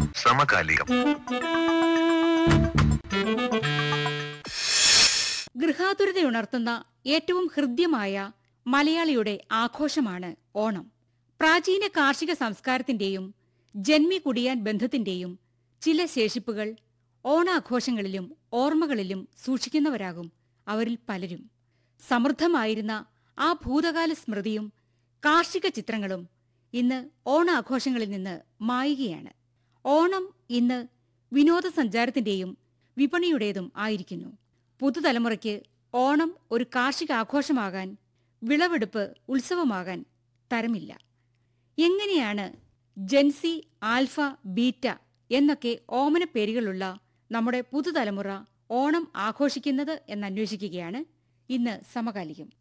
സമകാലികം ഗൃഹാതുരതയുണർത്തുന്ന ഏറ്റവും ഹൃദ്യമായ മലയാളിയുടെ ആഘോഷമാണ് ഓണം പ്രാചീന കാർഷിക സംസ്കാരത്തിന്റെയും ജന്മി കുടിയാൻ ബന്ധത്തിന്റെയും ചില ശേഷിപ്പുകൾ ഓണാഘോഷങ്ങളിലും ഓർമ്മകളിലും സൂക്ഷിക്കുന്നവരാകും അവരിൽ പലരും സമൃദ്ധമായിരുന്ന ആ ഭൂതകാല സ്മൃതിയും കാർഷിക ചിത്രങ്ങളും ഇന്ന് ഓണാഘോഷങ്ങളിൽ നിന്ന് മായുകയാണ് ഓണം ഇന്ന് വിനോദസഞ്ചാരത്തിന്റെയും വിപണിയുടേതും ആയിരിക്കുന്നു പുതുതലമുറയ്ക്ക് ഓണം ഒരു കാർഷിക ആഘോഷമാകാൻ വിളവെടുപ്പ് ഉത്സവമാകാൻ തരമില്ല എങ്ങനെയാണ് ജെൻസി ആൽഫ ബീറ്റ എന്നൊക്കെ ഓമന പേരുകളുള്ള നമ്മുടെ പുതുതലമുറ ഓണം ആഘോഷിക്കുന്നത് എന്നന്വേഷിക്കുകയാണ് ഇന്ന് സമകാലികം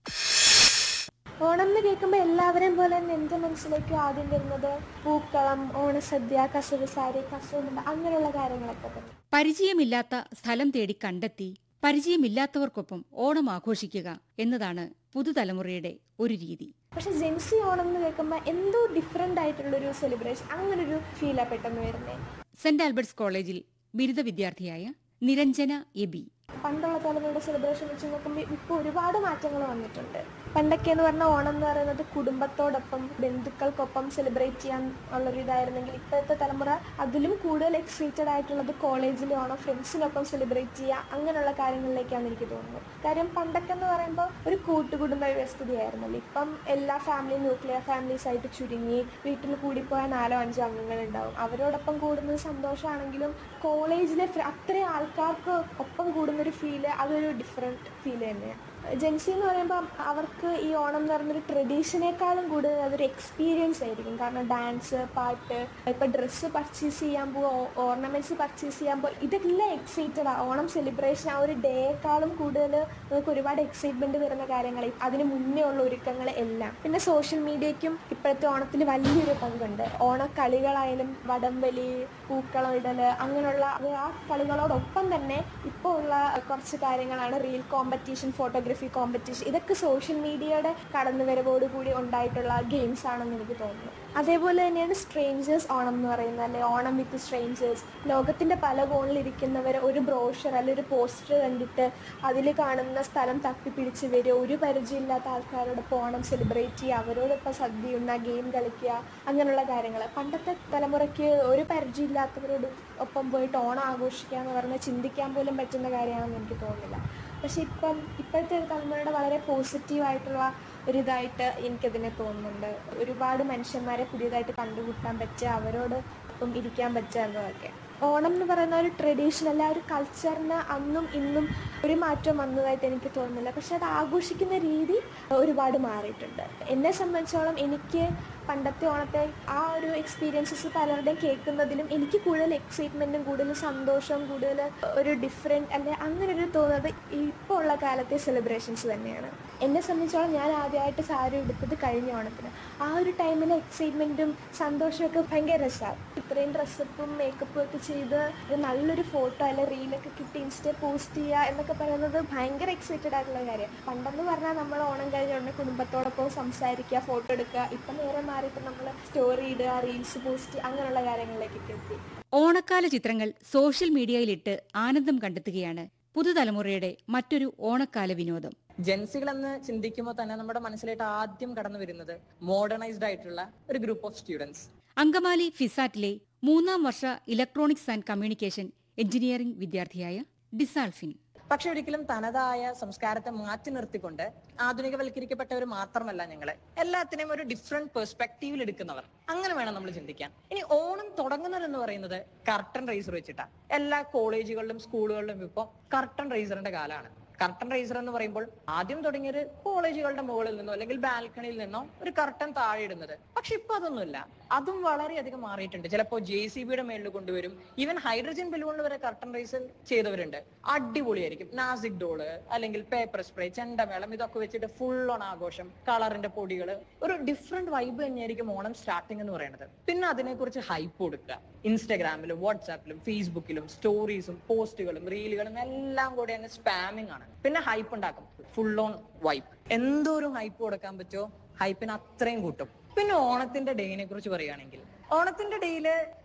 ഓണം എന്ന് കേൾക്കുമ്പോൾ എല്ലാവരെയും പോലെ തന്നെ എൻ്റെ മനസ്സിലേക്ക് ആദ്യം വരുന്നത് പൂക്കളം ഓണസദ്യ കസവ് സാരി കസവുമുണ്ട് അങ്ങനെയുള്ള കാര്യങ്ങളൊക്കെ തന്നെ പരിചയമില്ലാത്ത സ്ഥലം തേടി കണ്ടെത്തി പരിചയമില്ലാത്തവർക്കൊപ്പം ഓണം ആഘോഷിക്കുക എന്നതാണ് പുതുതലമുറയുടെ ഒരു രീതി പക്ഷെ ജെൻസി ഓണം എന്ന് കേൾക്കുമ്പോൾ എന്തോ ഡിഫറെൻ്റ് ആയിട്ടുള്ളൊരു സെലിബ്രേഷൻ അങ്ങനൊരു ഫീലാണ് പെട്ടെന്ന് വരുന്നത് സെന്റ് ആൽബർട്ട്സ് കോളേജിൽ ബിരുദ വിദ്യാർത്ഥിയായ നിരഞ്ജന എബി പണ്ടുള്ള തലമുറയുടെ സെലിബ്രേഷൻ വെച്ച് നോക്കുമ്പോൾ ഇപ്പോൾ ഒരുപാട് മാറ്റങ്ങൾ വന്നിട്ടുണ്ട് പണ്ടൊക്കെ എന്ന് പറഞ്ഞാൽ ഓണം എന്ന് പറയുന്നത് കുടുംബത്തോടൊപ്പം ബന്ധുക്കൾക്കൊപ്പം സെലിബ്രേറ്റ് ചെയ്യാൻ ഉള്ളൊരു ഇതായിരുന്നെങ്കിൽ ഇപ്പോഴത്തെ തലമുറ അതിലും കൂടുതൽ എക്സൈറ്റഡ് ആയിട്ടുള്ളത് കോളേജിലെ ഓണം ഫ്രണ്ട്സിനൊപ്പം സെലിബ്രേറ്റ് ചെയ്യുക അങ്ങനെയുള്ള കാര്യങ്ങളിലേക്കാണ് എനിക്ക് തോന്നുന്നത് കാര്യം പണ്ടൊക്കെ എന്ന് പറയുമ്പോൾ ഒരു കൂട്ടുകുടുംബ വ്യവസ്ഥിതിയായിരുന്നല്ലോ ഇപ്പം എല്ലാ ഫാമിലി ന്യൂക്ലിയർ ഫാമിലീസ് ആയിട്ട് ചുരുങ്ങി വീട്ടിൽ കൂടിപ്പോയാൽ നാലോ അഞ്ചോ അംഗങ്ങൾ ഉണ്ടാവും അവരോടൊപ്പം കൂടുന്നത് സന്തോഷമാണെങ്കിലും കോളേജിലെ ഫ്ര- അത്രയും ആൾക്കാർക്ക് ഒപ്പം കൂടുന്നൊരു ഫീല് അതൊരു ഡിഫറെൻറ്റ് ഫീൽ തന്നെയാണ് ജെൻസി എന്ന് പറയുമ്പോൾ അവർക്ക് ഈ ഓണം എന്ന് പറയുന്നൊരു ട്രഡീഷനേക്കാളും കൂടുതൽ അതൊരു എക്സ്പീരിയൻസ് ആയിരിക്കും കാരണം ഡാൻസ് പാട്ട് ഇപ്പം ഡ്രസ്സ് പർച്ചേസ് ചെയ്യാൻ പോകുക ഓർണമെൻറ്റ്സ് പർച്ചേസ് ചെയ്യാൻ പോകുക ഇതെല്ലാം എക്സൈറ്റഡ് ആണ് ഓണം സെലിബ്രേഷൻ ആ ഒരു ഡേയേക്കാളും കൂടുതൽ നമുക്ക് ഒരുപാട് എക്സൈറ്റ്മെൻറ്റ് വരുന്ന കാര്യങ്ങൾ അതിന് മുന്നേ ഉള്ള ഒരുക്കങ്ങൾ എല്ലാം പിന്നെ സോഷ്യൽ മീഡിയയ്ക്കും ഇപ്പോഴത്തെ ഓണത്തിൽ വലിയൊരു പങ്കുണ്ട് ഓണക്കളികളായാലും വടംവലി പൂക്കളം ഇടൽ അങ്ങനെയുള്ള അത് ആ കളികളോടൊപ്പം തന്നെ ഇപ്പോൾ ഉള്ള കുറച്ച് കാര്യങ്ങളാണ് റീൽ കോമ്പറ്റീഷൻ ഫോട്ടോഗ്രഫി കോമ്പറ്റീഷൻ ഇതൊക്കെ സോഷ്യൽ മീഡിയയുടെ കടന്നുവരവോടുകൂടി ഉണ്ടായിട്ടുള്ള ഗെയിംസ് ആണെന്ന് എനിക്ക് തോന്നുന്നു അതേപോലെ തന്നെയാണ് സ്ട്രേഞ്ചേഴ്സ് ഓണം എന്ന് പറയുന്നത് അല്ലെ ഓണം വിത്ത് സ്ട്രേഞ്ചേഴ്സ് ലോകത്തിൻ്റെ പല കോണിലിരിക്കുന്നവർ ഒരു ബ്രോഷർ അല്ലെ ഒരു പോസ്റ്റർ കണ്ടിട്ട് അതിൽ കാണുന്ന സ്ഥലം തപ്പിപ്പിടിച്ച് വരിക ഒരു പരിചയമില്ലാത്ത ആൾക്കാരോടൊപ്പം ഓണം സെലിബ്രേറ്റ് ചെയ്യുക അവരോടൊപ്പം സദ്യ ഉണ്ണ ഗെയിം കളിക്കുക അങ്ങനെയുള്ള കാര്യങ്ങൾ പണ്ടത്തെ തലമുറയ്ക്ക് ഒരു പരിചയമില്ലാത്തവരോട് ഒപ്പം പോയിട്ട് ഓണം ആഘോഷിക്കുക എന്ന് പറഞ്ഞാൽ ചിന്തിക്കാൻ പോലും പറ്റുന്ന കാര്യമാണെന്ന് എനിക്ക് തോന്നുന്നില്ല പക്ഷെ ഇപ്പം ഇപ്പോഴത്തെ ഒരു തലമുറയുടെ വളരെ പോസിറ്റീവായിട്ടുള്ള ഒരിതായിട്ട് എനിക്കതിനെ തോന്നുന്നുണ്ട് ഒരുപാട് മനുഷ്യന്മാരെ പുതിയതായിട്ട് കണ്ടുമുട്ടാൻ പറ്റുക അവരോട് ഒപ്പം ഇരിക്കാൻ പറ്റുക എന്നതൊക്കെ ഓണം എന്ന് പറയുന്ന ഒരു ട്രഡീഷൻ അല്ല ഒരു കൾച്ചറിന് അന്നും ഇന്നും ഒരു മാറ്റം വന്നതായിട്ട് എനിക്ക് തോന്നുന്നില്ല പക്ഷെ അത് ആഘോഷിക്കുന്ന രീതി ഒരുപാട് മാറിയിട്ടുണ്ട് എന്നെ സംബന്ധിച്ചോളം എനിക്ക് പണ്ടത്തെ ഓണത്തെ ആ ഒരു എക്സ്പീരിയൻസസ് പലരുടെയും കേൾക്കുന്നതിലും എനിക്ക് കൂടുതൽ എക്സൈറ്റ്മെൻറ്റും കൂടുതൽ സന്തോഷവും കൂടുതൽ ഒരു ഡിഫറെൻറ്റ് അല്ലെ അങ്ങനെ ഒരു തോന്നുന്നത് ഇപ്പോൾ ഉള്ള കാലത്തെ സെലിബ്രേഷൻസ് തന്നെയാണ് എന്നെ സംബന്ധിച്ചോളം ഞാൻ ആദ്യമായിട്ട് സാരി എടുത്തത് കഴിഞ്ഞ ഓണത്തിന് ആ ഒരു ടൈമിലെ എക്സൈറ്റ്മെൻറ്റും സന്തോഷമൊക്കെ ഭയങ്കര രസമാണ് ഇത്രയും ഡ്രസ്സപ്പും മേക്കപ്പും ഒക്കെ ചെയ്ത് ഒരു നല്ലൊരു ഫോട്ടോ അല്ലെ റീലൊക്കെ കിട്ടി ഇൻസ്റ്റേ പോസ്റ്റ് ചെയ്യുക എന്നൊക്കെ പറയുന്നത് ഭയങ്കര എക്സൈറ്റഡ് ആയിട്ടുള്ള കാര്യം പണ്ടെന്ന് പറഞ്ഞാൽ നമ്മൾ ഓണം കഴിഞ്ഞ ഉടനെ കുടുംബത്തോടൊപ്പം സംസാരിക്കുക ഫോട്ടോ എടുക്കുക ഇപ്പം നേരെ മാറിയിട്ട് നമ്മൾ സ്റ്റോറി ഇടുക റീൽസ് പോസ്റ്റ് അങ്ങനെയുള്ള കാര്യങ്ങളിലേക്കൊക്കെ എത്തി ഓണക്കാല ചിത്രങ്ങൾ സോഷ്യൽ മീഡിയയിലിട്ട് ആനന്ദം കണ്ടെത്തുകയാണ് പുതുതലമുറയുടെ മറ്റൊരു ഓണക്കാല വിനോദം ജെൻസികളെന്ന് ചിന്തിക്കുമ്പോൾ തന്നെ നമ്മുടെ മനസ്സിലായിട്ട് ആദ്യം കടന്നു വരുന്നത് മോഡേണൈസ്ഡ് ആയിട്ടുള്ള ഒരു ഗ്രൂപ്പ് ഓഫ് സ്റ്റുഡൻസ് അങ്കമാലി ഫിസാറ്റിലെ മൂന്നാം വർഷ ഇലക്ട്രോണിക്സ് ആൻഡ് കമ്മ്യൂണിക്കേഷൻ എഞ്ചിനീയറിംഗ് വിദ്യാർത്ഥിയായ ഡിസാൾഫിൻ പക്ഷെ ഒരിക്കലും തനതായ സംസ്കാരത്തെ മാറ്റി നിർത്തിക്കൊണ്ട് ആധുനികവൽക്കരിക്കപ്പെട്ടവർ മാത്രമല്ല ഞങ്ങള് എല്ലാത്തിനെയും ഒരു ഡിഫറെന്റ് പെർസ്പെക്റ്റീവിൽ എടുക്കുന്നവർ അങ്ങനെ വേണം നമ്മൾ ചിന്തിക്കാൻ ഇനി ഓണം തുടങ്ങുന്നത് എന്ന് പറയുന്നത് കർട്ടൻ റൈസർ വെച്ചിട്ടാണ് എല്ലാ കോളേജുകളിലും സ്കൂളുകളിലും ഇപ്പോൾ കർട്ടൻ റൈസറിന്റെ കാലമാണ് കർട്ടൻ റൈസർ എന്ന് പറയുമ്പോൾ ആദ്യം തുടങ്ങിയത് കോളേജുകളുടെ മുകളിൽ നിന്നോ അല്ലെങ്കിൽ ബാൽക്കണിയിൽ നിന്നോ ഒരു കർട്ടൻ താഴെ ഇടുന്നത് പക്ഷെ ഇപ്പൊ അതൊന്നുമില്ല അതും വളരെയധികം മാറിയിട്ടുണ്ട് ചിലപ്പോൾ ജെ സി ബിയുടെ മേളിൽ കൊണ്ടുവരും ഈവൻ ഹൈഡ്രജൻ ബലൂണിൽ വരെ കർട്ടൻ റൈസർ ചെയ്തവരുണ്ട് അടിപൊളിയായിരിക്കും നാസിക് ഡോള് അല്ലെങ്കിൽ പേപ്പർ സ്പ്രേ ചെണ്ടമേളം ഇതൊക്കെ വെച്ചിട്ട് ഫുൾ ഓൺ ആഘോഷം കളറിന്റെ പൊടികൾ ഒരു ഡിഫറെന്റ് വൈബ് തന്നെയായിരിക്കും ഓണം സ്റ്റാർട്ടിംഗ് എന്ന് പറയുന്നത് പിന്നെ അതിനെക്കുറിച്ച് ഹൈപ്പ് കൊടുക്കുക ഇൻസ്റ്റാഗ്രാമിലും വാട്സാപ്പിലും ഫേസ്ബുക്കിലും സ്റ്റോറീസും പോസ്റ്റുകളും റീലുകളും എല്ലാം കൂടി അങ്ങ് സ്പാമിംഗ് ആണ് പിന്നെ ഹൈപ്പ് ഉണ്ടാക്കും ഫുൾ ഓൺ വൈപ്പ് എന്തോരം ഹൈപ്പ് കൊടുക്കാൻ പറ്റുമോ ഹൈപ്പിന് അത്രയും കൂട്ടും പിന്നെ ഓണത്തിന്റെ ഡേനെ കുറിച്ച് പറയുകയാണെങ്കിൽ ഓണത്തിന്റെ ഡേയില്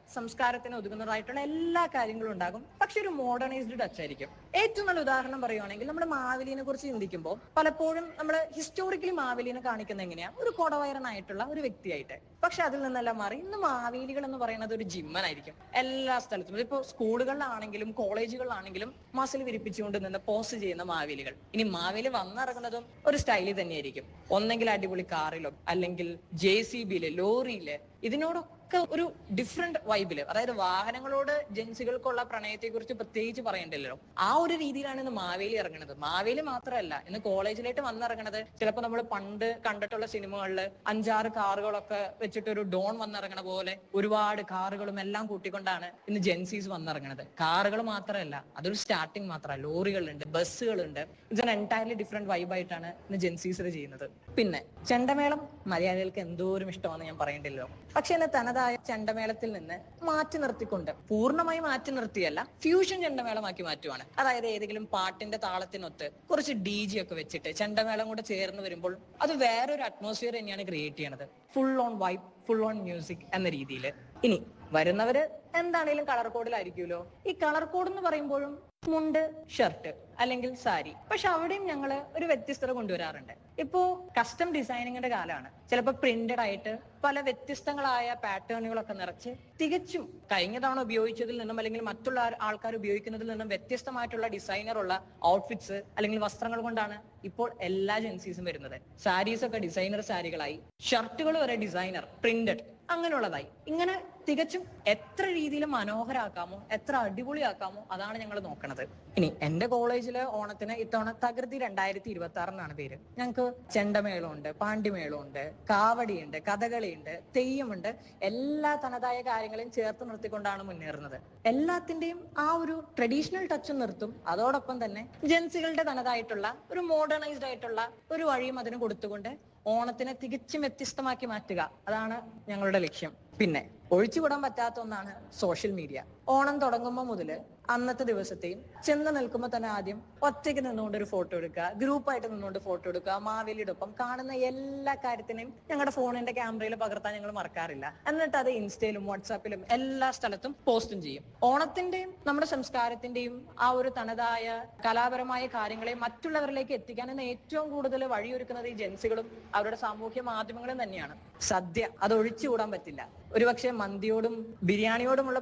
സംസ്കാരത്തിന് ഒതുങ്ങുന്നതായിട്ടുള്ള എല്ലാ കാര്യങ്ങളും ഉണ്ടാകും പക്ഷെ ഒരു മോഡേണൈസ്ഡ് ടച്ച് ആയിരിക്കും ഏറ്റവും നല്ല ഉദാഹരണം പറയുവാണെങ്കിൽ നമ്മുടെ മാവേലിനെ കുറിച്ച് ചിന്തിക്കുമ്പോൾ പലപ്പോഴും നമ്മൾ ഹിസ്റ്റോറിക്കലി മാവേലിനെ കാണിക്കുന്നത് എങ്ങനെയാണ് ഒരു കൊടവയറനായിട്ടുള്ള ഒരു വ്യക്തിയായിട്ട് പക്ഷെ അതിൽ നിന്നെല്ലാം മാറി ഇന്ന് മാവേലികൾ എന്ന് പറയുന്നത് ഒരു ജിമ്മനായിരിക്കും എല്ലാ സ്ഥലത്തും ഇപ്പോ സ്കൂളുകളിലാണെങ്കിലും കോളേജുകളിലാണെങ്കിലും മസിൽ വിരിപ്പിച്ചുകൊണ്ട് നിന്ന് പോസ്റ്റ് ചെയ്യുന്ന മാവേലികൾ ഇനി മാവേലി വന്നിറങ്ങുന്നതും ഒരു സ്റ്റൈലിൽ തന്നെയായിരിക്കും ഒന്നെങ്കിൽ അടിപൊളി കാറിലോ അല്ലെങ്കിൽ ജെ സി ബിയില് ലോറിയില് ഇതിനോടൊക്കെ ഒരു ഡിഫറെന്റ് വൈബില് അതായത് വാഹനങ്ങളോട് ജൻസികൾക്കുള്ള പ്രണയത്തെ കുറിച്ച് പ്രത്യേകിച്ച് പറയണ്ടല്ലോ ആ ഒരു രീതിയിലാണ് ഇന്ന് മാവേലി ഇറങ്ങുന്നത് മാവേലി മാത്രമല്ല ഇന്ന് കോളേജിലേക്ക് വന്നിറങ്ങുന്നത് ചിലപ്പോൾ നമ്മൾ പണ്ട് കണ്ടിട്ടുള്ള സിനിമകളിൽ അഞ്ചാറ് കാറുകളൊക്കെ വെച്ചിട്ട് ഒരു ഡോൺ വന്നിറങ്ങണ പോലെ ഒരുപാട് കാറുകളും എല്ലാം കൂട്ടിക്കൊണ്ടാണ് ഇന്ന് ജെൻസീസ് വന്നിറങ്ങുന്നത് കാറുകൾ മാത്രമല്ല അതൊരു സ്റ്റാർട്ടിങ് മാത്രമല്ല ലോറികളുണ്ട് ബസ്സുകളുണ്ട് ഇതൊരു എൻറ്റയർലി ഡിഫറെന്റ് വൈബായിട്ടാണ് ഇന്ന് ജെൻസീസ് ചെയ്യുന്നത് പിന്നെ ചെണ്ടമേളം മലയാളികൾക്ക് എന്തോരം ഇഷ്ടമാണെന്ന് ഞാൻ പറയണ്ടല്ലോ പക്ഷെ എന്നെ തനതായ ചെണ്ടമേളത്തിൽ നിന്ന് മാറ്റി നിർത്തിക്കൊണ്ട് പൂർണ്ണമായി മാറ്റി നിർത്തിയല്ല ഫ്യൂഷൻ ചെണ്ടമേളമാക്കി മാറ്റുവാണ് അതായത് ഏതെങ്കിലും പാട്ടിന്റെ താളത്തിനൊത്ത് കുറച്ച് ഡി ജി ഒക്കെ വെച്ചിട്ട് ചെണ്ടമേളം കൂടെ ചേർന്ന് വരുമ്പോൾ അത് വേറൊരു അറ്റ്മോസ്ഫിയർ തന്നെയാണ് ക്രിയേറ്റ് ചെയ്യണത് full on vibe full on music എന്ന രീതിയിൽ ഇനി വരുന്നവര് എന്താണേലും കളർ കോഡിലായിരിക്കുമല്ലോ ഈ കളർ കോഡ് എന്ന് പറയുമ്പോഴും മുണ്ട് ഷർട്ട് അല്ലെങ്കിൽ സാരി പക്ഷെ അവിടെയും ഞങ്ങൾ ഒരു വ്യത്യസ്തത കൊണ്ടുവരാറുണ്ട് ഇപ്പോ കസ്റ്റം ഡിസൈനിങ്ങിന്റെ കാലമാണ് ചിലപ്പോൾ പ്രിന്റഡ് ആയിട്ട് പല വ്യത്യസ്തങ്ങളായ പാറ്റേണുകളൊക്കെ നിറച്ച് തികച്ചും കഴിഞ്ഞ തവണ ഉപയോഗിച്ചതിൽ നിന്നും അല്ലെങ്കിൽ മറ്റുള്ള ആ- ആൾക്കാർ ഉപയോഗിക്കുന്നതിൽ നിന്നും വ്യത്യസ്തമായിട്ടുള്ള ഡിസൈനർ ഉള്ള ഔട്ട്ഫിറ്റ്സ് അല്ലെങ്കിൽ വസ്ത്രങ്ങൾ കൊണ്ടാണ് ഇപ്പോൾ എല്ലാ ജെൻസീസും വരുന്നത് സാരീസ് ഒക്കെ ഡിസൈനർ സാരികളായി ഷർട്ടുകൾ വരെ ഡിസൈനർ പ്രിന്റഡ് അങ്ങനെയുള്ളതായി ഇങ്ങനെ തികച്ചും എത്ര രീതിയിൽ മനോഹരാക്കാമോ എത്ര അടിപൊളിയാക്കാമോ അതാണ് ഞങ്ങൾ നോക്കണത് ഇനി എന്റെ കോളേജിലെ ഓണത്തിന് ഇത്തവണ തകൃതി രണ്ടായിരത്തി ഇരുപത്തി ആറ് എന്നാണ് പേര് ഞങ്ങൾക്ക് ചെണ്ടമേളമുണ്ട് പാണ്ടിമേളമുണ്ട് കാവടിയുണ്ട് കഥകളിയുണ്ട് തെയ്യമുണ്ട് എല്ലാ തനതായ കാര്യങ്ങളെയും ചേർത്ത് നിർത്തിക്കൊണ്ടാണ് മുന്നേറുന്നത് എല്ലാത്തിന്റെയും ആ ഒരു ട്രഡീഷണൽ ടച്ച് നിർത്തും അതോടൊപ്പം തന്നെ ജെൻസികളുടെ തനതായിട്ടുള്ള ഒരു മോഡേണൈസ്ഡ് ആയിട്ടുള്ള ഒരു വഴിയും അതിന് കൊടുത്തുകൊണ്ട് ഓണത്തിനെ തികച്ചും വ്യത്യസ്തമാക്കി മാറ്റുക അതാണ് ഞങ്ങളുടെ ലക്ഷ്യം പിന്നെ ഒഴിച്ചുകൂടാൻ പറ്റാത്ത ഒന്നാണ് സോഷ്യൽ മീഡിയ ഓണം തുടങ്ങുമ്പോൾ മുതല് അന്നത്തെ ദിവസത്തെയും ചെന്ന് നിൽക്കുമ്പോൾ തന്നെ ആദ്യം ഒറ്റയ്ക്ക് നിന്നുകൊണ്ട് ഒരു ഫോട്ടോ എടുക്കുക ഗ്രൂപ്പായിട്ട് നിന്നുകൊണ്ട് ഫോട്ടോ എടുക്കുക മാവേലിയുടെ ഒപ്പം കാണുന്ന എല്ലാ കാര്യത്തിനെയും ഞങ്ങളുടെ ഫോണിന്റെ ക്യാമറയിൽ പകർത്താൻ ഞങ്ങൾ മറക്കാറില്ല എന്നിട്ട് അത് ഇൻസ്റ്റയിലും വാട്സാപ്പിലും എല്ലാ സ്ഥലത്തും പോസ്റ്റും ചെയ്യും ഓണത്തിന്റെയും നമ്മുടെ സംസ്കാരത്തിന്റെയും ആ ഒരു തനതായ കലാപരമായ കാര്യങ്ങളെ മറ്റുള്ളവരിലേക്ക് എത്തിക്കാൻ ഇന്ന് ഏറ്റവും കൂടുതൽ വഴിയൊരുക്കുന്നത് ഈ ജെൻസികളും അവരുടെ സാമൂഹ്യ മാധ്യമങ്ങളും തന്നെയാണ് സദ്യ അത് ഒഴിച്ചുകൂടാൻ പറ്റില്ല ഒരുപക്ഷെ മന്തിയോടും ബിരിയാണിയോടുമുള്ള